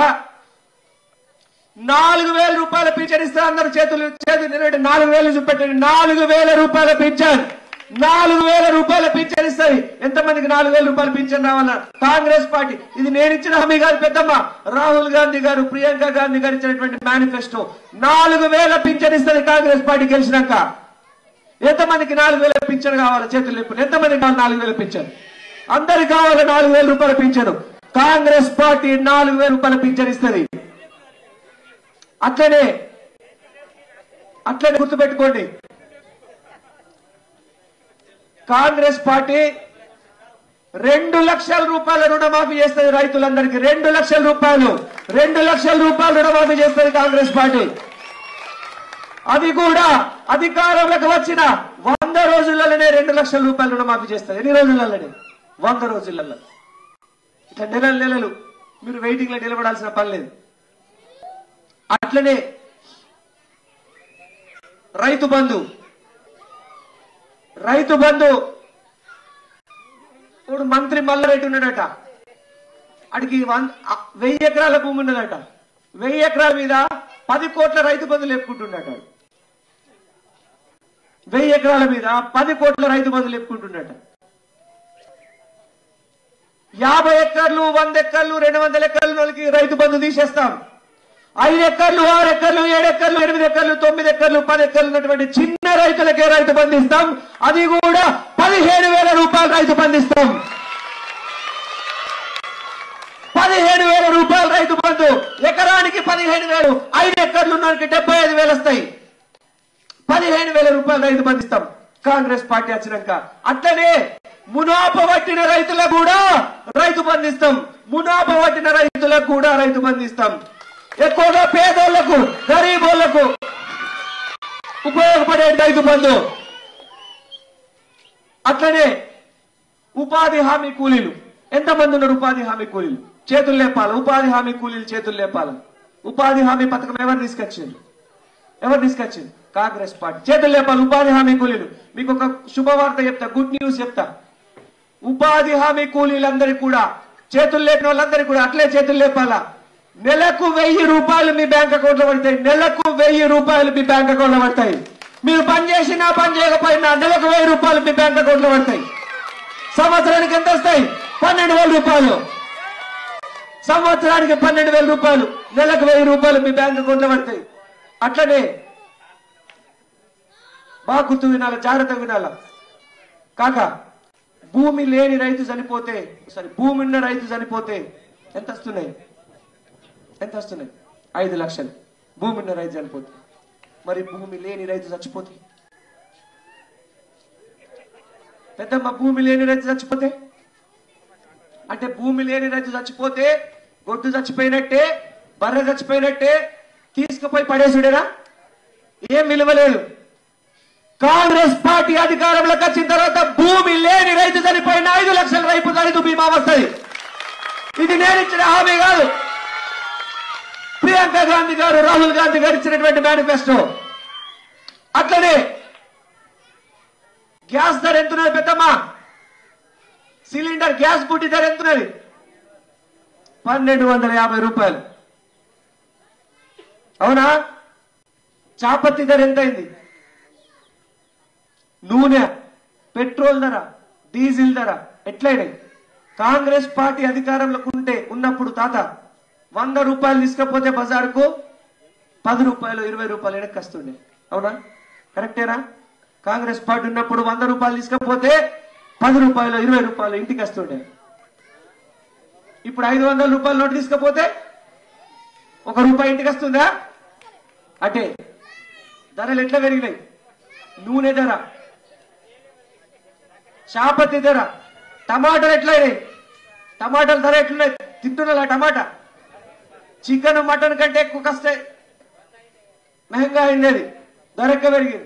నాలుగు వేల రూపాయల పింఛన్ ఇస్తే అందరు చేతులు చేతులు నిలబెట్టి నాలుగు వేలు చూపెట్టండి నాలుగు వేల రూపాయల పింఛన్ నాలుగు వేల రూపాయల పింఛన్ ఇస్తుంది ఎంతమందికి నాలుగు వేల రూపాయల పింఛన్ రావాలా కాంగ్రెస్ పార్టీ ఇది నేను ఇచ్చిన హామీ కాదు పెద్దమ్మ రాహుల్ గాంధీ గారు ప్రియాంక గాంధీ గారు ఇచ్చినటువంటి మేనిఫెస్టో నాలుగు వేల పింఛన్ ఇస్తుంది కాంగ్రెస్ పార్టీ గెలిచినాక ఎంతమందికి నాలుగు వేల పింఛన్ కావాలి చేతులు లేపు ఎంతమందికి కావాలి నాలుగు వేల పింఛన్ అందరికి కావాలి నాలుగు వేల రూపాయల పింఛను కాంగ్రెస్ పార్టీ నాలుగు వేల రూపాయల పింఛన్ ఇస్తుంది అట్లనే అట్లనే గుర్తుపెట్టుకోండి కాంగ్రెస్ పార్టీ రెండు లక్షల రూపాయల రుణమాఫీ చేస్తుంది రైతులందరికీ రెండు లక్షల రూపాయలు రెండు లక్షల రూపాయలు రుణమాఫీ చేస్తుంది కాంగ్రెస్ పార్టీ అది కూడా అధికారంలోకి వచ్చిన వంద రోజులలోనే రెండు లక్షల రూపాయలు రుణమాఫీ చేస్తుంది ఎన్ని రోజులలోనే వంద రోజులలో ఇట్లా నెలలు నెలలు మీరు వెయిటింగ్ లో నిలబడాల్సిన పని లేదు అట్లనే రైతు బంధు రైతు బంధు ఇప్పుడు మంత్రి మల్లారెడ్డి ఉన్నాడట అడిగి వన్- ఆ, వెయ్యి ఎకరాల భూమి ఉన్నదట వెయ్యి ఎకరాల మీద పది కోట్ల రైతు బంధు లేపుకుంటున్నట వెయ్యి ఎకరాల మీద పది కోట్ల రైతు బంధు లేపుకుంటున్నట యాభై ఎకర్లు వంద ఎకర్లు రెండు వందల ఎకర్లు వాళ్ళకి రైతు బంధు తీసేస్తాం ఐదు ఎకర్లు ఆరు ఎకర్లు ఏడు ఎకర్లు ఎనిమిది ఎకర్లు తొమ్మిది ఎకర్లు పది ఎకర్లు ఉన్నటువంటి చిన్న రైతులకే రైతు బంధు ఇస్తాం అది కూడా పదిహేడు వేల రూపాయలు రైతు బంధు ఇస్తాం పదిహేడు వేల రూపాయలు రైతు బంధు ఎకరానికి పదిహేడు వేలు ఐదు ఎకర్లు ఉన్నవారికి డెబ్బై ఐదు వేలు వస్తాయి పదిహేను వేల రూపాయలు రైతు బంధు ఇస్తాం కాంగ్రెస్ పార్టీ వచ్చినాక అట్లనే మునాప పట్టిన రైతులకు కూడా రైతు బంధు ఇస్తాం మునాప పట్టిన రైతులకు కూడా రైతు బంధు ఇస్తాం ఎక్కువగా పేదోళ్లకు గరీబోళ్లకు ఉపయోగపడే రైతు బంధు అట్లనే ఉపాధి హామీ కూలీలు ఎంతమంది ఉన్నారు ఉపాధి హామీ కూలీలు చేతులు లేపాలి ఉపాధి హామీ కూలీలు చేతులు లేపాలి ఉపాధి హామీ పథకం ఎవరు తీసుకొచ్చింది ఎవరు తీసుకొచ్చింది కాంగ్రెస్ పార్టీ చేతులు లేపాలి ఉపాధి హామీ కూలీలు మీకు ఒక శుభవార్త చెప్తా గుడ్ న్యూస్ చెప్తా ఉపాధి హామీ కూలీలందరికీ కూడా చేతులు లేపిన వాళ్ళందరికీ కూడా అట్లే చేతులు లేపాలా నెలకు వెయ్యి రూపాయలు మీ బ్యాంక్ అకౌంట్ లో పడతాయి నెలకు వెయ్యి రూపాయలు మీ బ్యాంక్ అకౌంట్ లో పడతాయి మీరు పని చేసినా పని చేయకపోయినా నెలకు వెయ్యి రూపాయలు మీ బ్యాంక్ అకౌంట్ లో పడతాయి సంవత్సరానికి ఎంత వస్తాయి పన్నెండు వేల రూపాయలు సంవత్సరానికి పన్నెండు వేల రూపాయలు నెలకు వెయ్యి రూపాయలు మీ బ్యాంక్ అకౌంట్ లో పడతాయి అట్లనే బాగా గుర్తు వినాల జాగ్రత్తగా వినాల కాక భూమి లేని రైతు చనిపోతే సారీ భూమి ఉన్న రైతు చనిపోతే ఎంత వస్తున్నాయి ఎంత వస్తున్నాయి ఐదు లక్షలు భూమి ఉన్న రైతు చనిపోతే మరి భూమి లేని రైతు చచ్చిపోతే పెద్దమ్మ భూమి లేని రైతు చచ్చిపోతే అంటే భూమి లేని రైతు చచ్చిపోతే గొడ్డు చచ్చిపోయినట్టే బర్రె చచ్చిపోయినట్టే తీసుకుపోయి పడేసుడేనా ఏం విలువ లేదు కాంగ్రెస్ పార్టీ అధికారంలోకి వచ్చిన తర్వాత భూమి లేని రైతు చనిపోయిన ఐదు లక్షల రైతు రైతు బీమా వస్తుంది ఇది నేను ఇచ్చిన హామీ కాదు ప్రియాంక గాంధీ గారు రాహుల్ గాంధీ గారు ఇచ్చినటువంటి మేనిఫెస్టో అట్లనే గ్యాస్ ధర ఎంతున్నది పెద్దమ్మా సిలిండర్ గ్యాస్ బుడ్డి ధర ఎంతున్నది పన్నెండు వందల యాభై రూపాయలు అవునా చాపత్తి ధర ఎంత అయింది నూనె పెట్రోల్ ధర డీజిల్ ధర ఎట్లయినాయి కాంగ్రెస్ పార్టీ అధికారంలోకి ఉంటే ఉన్నప్పుడు తాత వంద రూపాయలు తీసుకపోతే బజార్కు పది రూపాయలు ఇరవై రూపాయలు వెనక్కి వస్తుండే అవునా కరెక్టేనా కాంగ్రెస్ పార్టీ ఉన్నప్పుడు వంద రూపాయలు తీసుకపోతే పది రూపాయలు ఇరవై రూపాయలు ఇంటికి వస్తుండే ఇప్పుడు ఐదు వందల రూపాయల నోటు తీసుకపోతే ఒక రూపాయి ఇంటికి వస్తుందా అంటే ధరలు ఎట్లా పెరిగినాయి నూనె ధర చాపత్తి ధర టమాటాలు ఎట్లయినాయి టమాటాల ధర ఎట్లున్నాయి తింటున్నా టమాటా చికెన్ మటన్ కంటే ఎక్కువ కష్టే మహంగా అయింది అది ధర ఎక్కువ పెరిగింది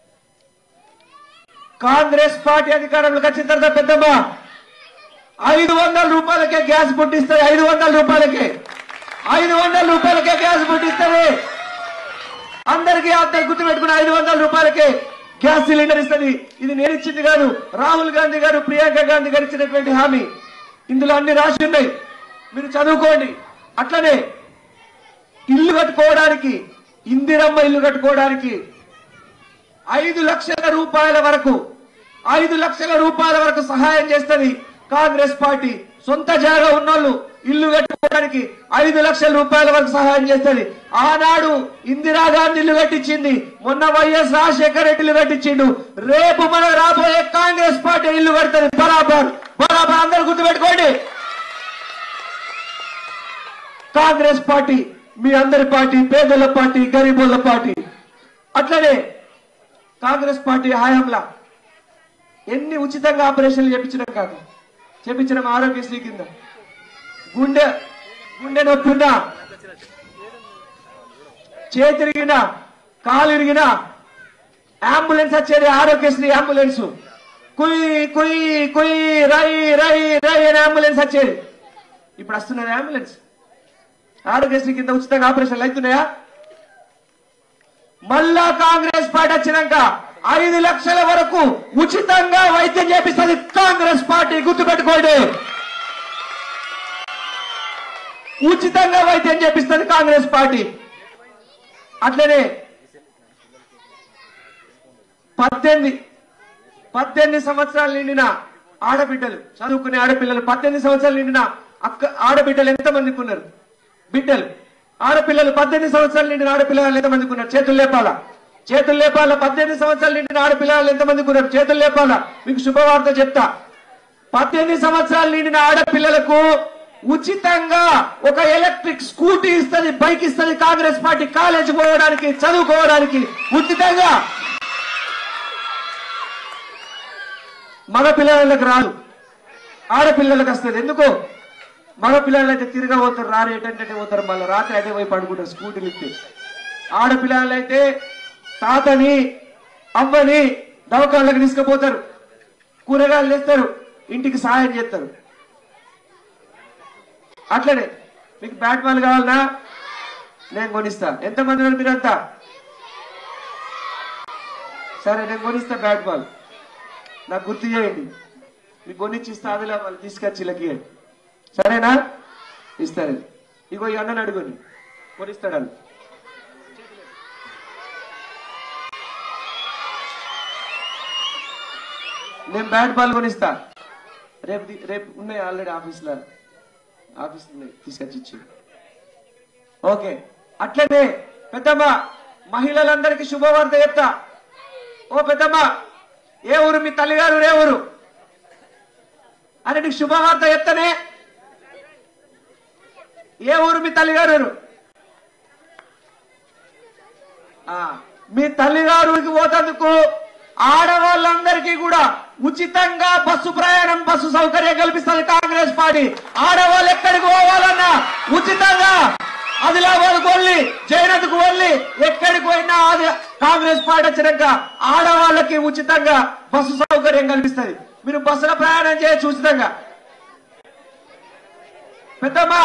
కాంగ్రెస్ పార్టీ అధికారంలోకి వచ్చిన తర్వాత పెద్దమ్మ ఐదు వందల రూపాయలకే గ్యాస్ పుట్టిస్తుంది ఐదు వందల రూపాయలకే ఐదు వందల రూపాయలకే గ్యాస్ పుట్టిస్తుంది అందరికీ అందరు గుర్తు పెట్టుకుని ఐదు వందల రూపాయలకే గ్యాస్ సిలిండర్ ఇస్తుంది ఇది నేను ఇచ్చింది కాదు రాహుల్ గాంధీ గారు ప్రియాంక గాంధీ గారు ఇచ్చినటువంటి హామీ ఇందులో అన్ని రాసి ఉన్నాయి మీరు చదువుకోండి అట్లనే ఇల్లు కట్టుకోవడానికి ఇందిరమ్మ ఇల్లు కట్టుకోవడానికి ఐదు లక్షల రూపాయల వరకు ఐదు లక్షల రూపాయల వరకు సహాయం చేస్తుంది కాంగ్రెస్ పార్టీ సొంత జాగా ఉన్నోళ్ళు ఇల్లు కట్టుకోవడానికి ఐదు లక్షల రూపాయల వరకు సహాయం చేస్తుంది ఆనాడు ఇందిరాగాంధీ ఇల్లు కట్టించింది మొన్న వైఎస్ రాజశేఖర రెడ్డి ఇల్లు కట్టించిండు రేపు మన రాబోయే కాంగ్రెస్ పార్టీ ఇల్లు కడుతుంది బరాబర్ బరాబర్ అందరు గుర్తుపెట్టుకోండి కాంగ్రెస్ పార్టీ మీ అందరి పార్టీ పేదల పార్టీ గరీబుల పార్టీ అట్లనే కాంగ్రెస్ పార్టీ హయాంలా ఎన్ని ఉచితంగా ఆపరేషన్లు చేపించడం కాదు చేపించడం ఆరోగ్యశ్రీ కింద గుండె గుండె నొప్పి ఉన్నా చేతిరిగినా కాలు ఇరిగినా అంబులెన్స్ వచ్చేది ఆరోగ్యశ్రీ అంబులెన్స్ కుయ్ కుయ్ కుయ్ రై రై రై అని అంబులెన్స్ వచ్చేది ఇప్పుడు వస్తున్నది అంబులెన్స్ ఆరోగ్యశ్రీ కింద ఉచితంగా ఆపరేషన్లు అవుతున్నాయా మళ్ళా కాంగ్రెస్ పార్టీ వచ్చినాక ఐదు లక్షల వరకు ఉచితంగా వైద్యం చేపిస్తుంది కాంగ్రెస్ పార్టీ గుర్తుపెట్టుకోండి ఉచితంగా వైద్యం చేపిస్తుంది కాంగ్రెస్ పార్టీ అట్లనే పద్దెనిమిది పద్దెనిమిది సంవత్సరాలు నిండిన ఆడబిడ్డలు చదువుకునే ఆడపిల్లలు పద్దెనిమిది సంవత్సరాలు నిండిన అక్క ఆడబిడ్డలు ఎంతమందికి ఉన్నారు బిడ్డలు ఆడపిల్లలు పద్దెనిమిది సంవత్సరాలు నిండిన ఆడపిల్లలు ఎంతమందికి ఉన్నారు చేతులు లేపాల చేతులు లేపాల పద్దెనిమిది సంవత్సరాలు నిండిన ఆడపిల్లలు ఎంతమందికి ఉన్నారు చేతులు లేపాల మీకు శుభవార్త చెప్తా పద్దెనిమిది సంవత్సరాలు నిండిన ఆడపిల్లలకు ఉచితంగా ఒక ఎలక్ట్రిక్ స్కూటీ ఇస్తుంది బైక్ ఇస్తుంది కాంగ్రెస్ పార్టీ కాలేజ్ పోవడానికి చదువుకోవడానికి ఉచితంగా మగ పిల్లలకు రాదు ఆడపిల్లలకు వస్తుంది ఎందుకు మగ పిల్లలు అయితే తిరగబోతారు రారు ఎటంటే పోతారు మళ్ళీ రాత్రి అటే పోయి పడుకుంటారు స్కూటీలు ఇస్తే ఆడపిల్లలైతే తాతని అవ్వని దవకాళ్ళకి తీసుకుపోతారు కూరగాయలు తెస్తారు ఇంటికి సహాయం చేస్తారు అట్లనే మీకు బ్యాట్ బాల్ కావాలనా నేను కొనిస్తా ఎంతమంది ఉన్నారు మీరంతా సరే నేను కొనిస్తా బ్యాట్ బాల్ నాకు గుర్తు చేయండి మీకు కొనిచ్చి ఇస్తా అదిలా వాళ్ళు తీసుకొచ్చి ఇళ్ళకి సరేనా ఇస్తారు ఇగో ఈ అన్నని అడుగుని కొనిస్తాడని నేను బ్యాట్ బాల్ కొనిస్తా రేపు ది- రేపు ఉన్నాయి ఆల్రెడీ ఆఫీస్లో ఆఫీస్ ఉన్నాయి తీసుకొచ్చి ఇచ్చి ఓకే అట్లనే పెద్దమ్మ మహిళలందరికీ శుభవార్త చెప్తా ఓ పెద్దమ్మ ఏ ఊరు మీ తల్లిగారు ఏ ఊరు అని నీకు శుభవార్త చెప్తానే ఏ ఊరు మీ తల్లిగారు ఊరు? ఆ, మీ తల్లిగారికి పోతందుకు ఆడవాళ్ళందరికీ కూడా ఉచితంగా బస్సు ప్రయాణం బస్సు సౌకర్యం కల్పిస్తుంది కాంగ్రెస్ పార్టీ ఆడవాళ్ళు ఎక్కడికి పోవాలన్నా ఉచితంగా ఆదిలాబాద్ వెళ్ళి జైనత్కు వెళ్ళి ఎక్కడికి పోయినా అది కాంగ్రెస్ పార్టీ వచ్చినాక ఆడవాళ్ళకి ఉచితంగా బస్సు సౌకర్యం కల్పిస్తుంది మీరు బస్సులో ప్రయాణం చేయొచ్చు ఉచితంగా పెద్దమ్మా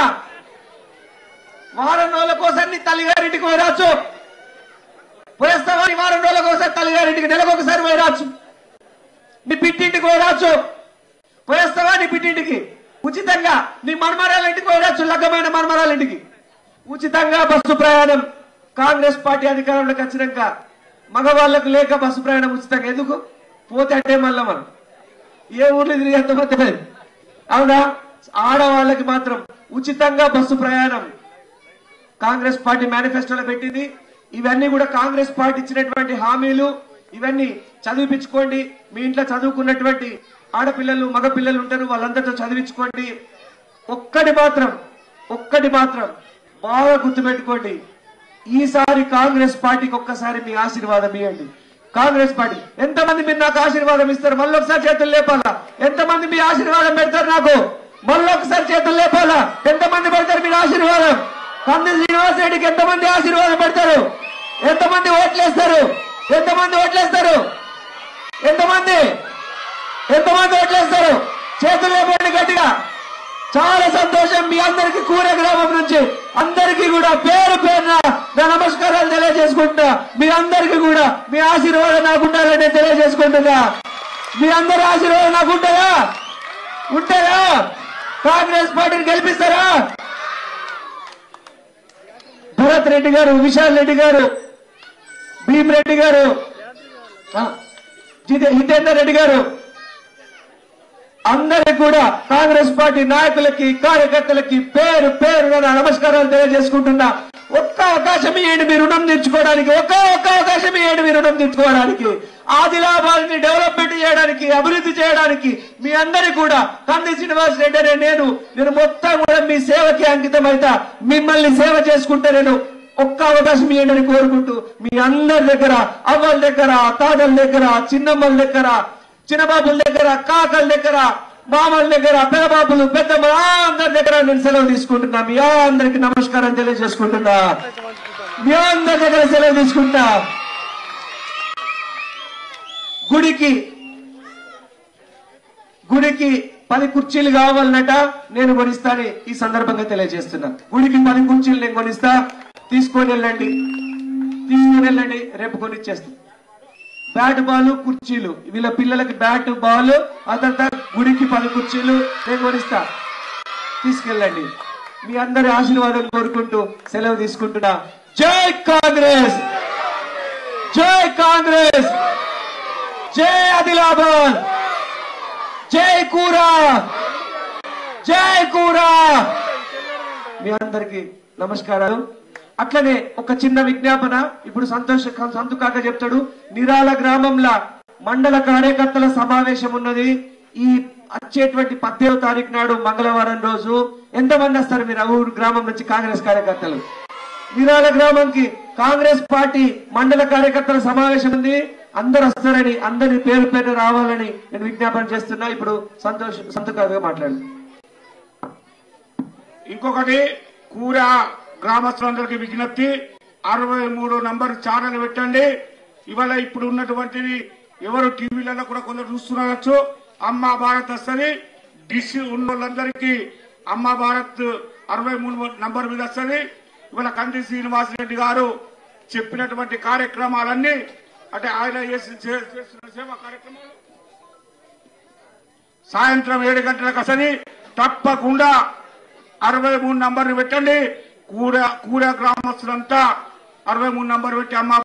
వారం రోజుల కోసం నీ తల్లిగారింటికి పోయిరాచ్చు పోయేస్తావా నీ వారం రోజుల కోసం తల్లిగారింటికి నెలకు ఒకసారి పోయిరాచ్చు నీ పిట్టింటికి పోయిరాచ్చు పోయేస్తావా నీ పిట్టింటికి ఉచితంగా నీ మన్మరాల ఇంటికి పోయిరాచ్చు లగ్గమైన మన్మరాల ఇంటికి ఉచితంగా బస్సు ప్రయాణం కాంగ్రెస్ పార్టీ అధికారంలోకి వచ్చినాక మగవాళ్లకు లేక బస్సు ప్రయాణం ఉచితంగా ఎందుకు పోతే అంటే మళ్ళా మనం ఏ ఊర్లో తిరిగి ఎంతమంది తెలియదు అవునా ఆడవాళ్ళకి మాత్రం ఉచితంగా బస్సు ప్రయాణం కాంగ్రెస్ పార్టీ మేనిఫెస్టోలో పెట్టింది ఇవన్నీ కూడా కాంగ్రెస్ పార్టీ ఇచ్చినటువంటి హామీలు ఇవన్నీ చదివిపించుకోండి మీ ఇంట్లో చదువుకున్నటువంటి ఆడపిల్లలు మగపిల్లలు ఉంటారు వాళ్ళందరితో చదివించుకోండి ఒక్కటి మాత్రం ఒక్కటి మాత్రం బాగా గుర్తుపెట్టుకోండి ఈసారి కాంగ్రెస్ పార్టీకి ఒక్కసారి మీ ఆశీర్వాదం ఇవ్వండి కాంగ్రెస్ పార్టీ ఎంతమంది మీరు నాకు ఆశీర్వాదం ఇస్తారు మళ్ళీ ఒకసారి చేతులు లేపాలా ఎంతమంది మీ ఆశీర్వాదం పెడతారు నాకు మళ్ళీ ఒకసారి చేతులు లేపాలా ఎంతమంది పెడతారు మీరు ఆశీర్వాదం కంది శ్రీనివాస్ రెడ్డికి ఎంతమంది ఆశీర్వాదం పెడతారు ఎంతమంది ఓట్లేస్తారు ఎంతమంది ఓట్లేస్తారు ఎంతమంది ఎంతమంది ఓట్లేస్తారు చేతులు లేపండి గట్టిగా చాలా సంతోషం మీ అందరికి కూర గ్రామం నుంచి అందరికీ కూడా పేరు పేరున నా నమస్కారాలు తెలియజేసుకుంటా మీ అందరికీ కూడా మీ ఆశీర్వాదం నాకు ఉండాలని మీ అందరి ఆశీర్వాదం నాకు ఉంటుందా ఉంటుందా కాంగ్రెస్ పార్టీని గెలిపిస్తారా భరత్ రెడ్డి గారు విశాల్ రెడ్డి గారు భీమ్ రెడ్డి గారు ఆ, జితే- హితేందర్ రెడ్డి గారు అందరికి కూడా కాంగ్రెస్ పార్టీ నాయకులకి కార్యకర్తలకి పేరు పేరు నమస్కారాలు తెలియజేసుకుంటున్నా ఒక్క అవకాశం ఇవ్వండి మీ రుణం తీర్చుకోవడానికి ఒక్క ఒక్క అవకాశం ఇవ్వండి మీ రుణం తీర్చుకోవడానికి ఆదిలాబాద్ ని డెవలప్మెంట్ చేయడానికి అభివృద్ధి చేయడానికి మీ అందరి కూడా కంది శ్రీనివాస్ రెడ్డి అనే నేను నేను మొత్తం కూడా మీ సేవకి అంకితం అవుతా మిమ్మల్ని సేవ చేసుకుంటే నేను ఒక్క అవకాశం ఇవ్వండి అని కోరుకుంటూ మీ అందరి దగ్గర అవ్వల దగ్గర తాతల దగ్గర చిన్నమ్మల దగ్గర చిన్నబాబుల దగ్గర కాకల దగ్గర మామల దగ్గర పెద్దబాబులు పెద్ద అందరి దగ్గర నేను సెలవు తీసుకుంటున్నా మీ అందరికి నమస్కారం తెలియజేసుకుంటున్నా మీ అందరి దగ్గర సెలవు తీసుకుంటా గుడికి గుడికి పది కుర్చీలు కావాలన్నట నేను కొనిస్తాను ఈ సందర్భంగా తెలియజేస్తున్నా గుడికి పది కుర్చీలు నేను కొనిస్తా తీసుకొని వెళ్ళండి తీసుకొని వెళ్ళండి రేపు కొనిచ్చేస్తాను బ్యాట్ బాల్ కుర్చీలు వీళ్ళ పిల్లలకి బ్యాట్ బాల్ ఆ తర్వాత గుడికి పది కుర్చీలు నేను కొనిస్తా తీసుకెళ్ళండి మీ అందరి ఆశీర్వాదం కోరుకుంటూ సెలవు తీసుకుంటున్నా జై కాంగ్రెస్ జై కాంగ్రెస్ జై ఆదిలాబాద్ జై కూరా జై కూరా మీ అందరికి నమస్కారాలు అట్లనే ఒక చిన్న విజ్ఞాపన ఇప్పుడు సంతోష్ సంతు కాక చెప్తాడు నిరాల గ్రామంలో మండల కార్యకర్తల సమావేశం ఉన్నది ఈ వచ్చేటువంటి పద్దెవ తారీఖు నాడు మంగళవారం రోజు ఎంతమంది వస్తారు మీరు ఆ ఊరు గ్రామం నుంచి కాంగ్రెస్ కార్యకర్తలు నిరాల గ్రామంకి కాంగ్రెస్ పార్టీ మండల కార్యకర్తల సమావేశం ఉంది అందరు వస్తారని అందరి పేరు పేరు రావాలని నేను విజ్ఞాపన చేస్తున్నా ఇప్పుడు సంతోష్ సంతకాలుగా మాట్లాడు ఇంకొకటి కూర గ్రామస్తులందరికీ విజ్ఞప్తి అరవై మూడు నంబర్ ఛానల్ పెట్టండి ఇవాళ ఇప్పుడు ఉన్నటువంటిది ఎవరు టీవీలలో కూడా కొందరు చూస్తున్నారు అమ్మ భారత్ వస్తుంది డిష్ ఉన్న వాళ్ళందరికీ అమ్మ భారత్ అరవై మూడు నంబర్ మీద వస్తుంది ఇవాళ కంది శ్రీనివాసరెడ్డి గారు చెప్పినటువంటి కార్యక్రమాలన్నీ అంటే ఆయన చేసి- చే- చేస్తున్న సేవా కార్యక్రమాలు సాయంత్రం ఏడు గంటలకు వస్తుంది తప్పకుండా అరవై మూడు నంబర్లు పెట్టండి కూర కూర గ్రామస్తులంతా అరవై మూడు నంబర్ పెట్టి అమ్మ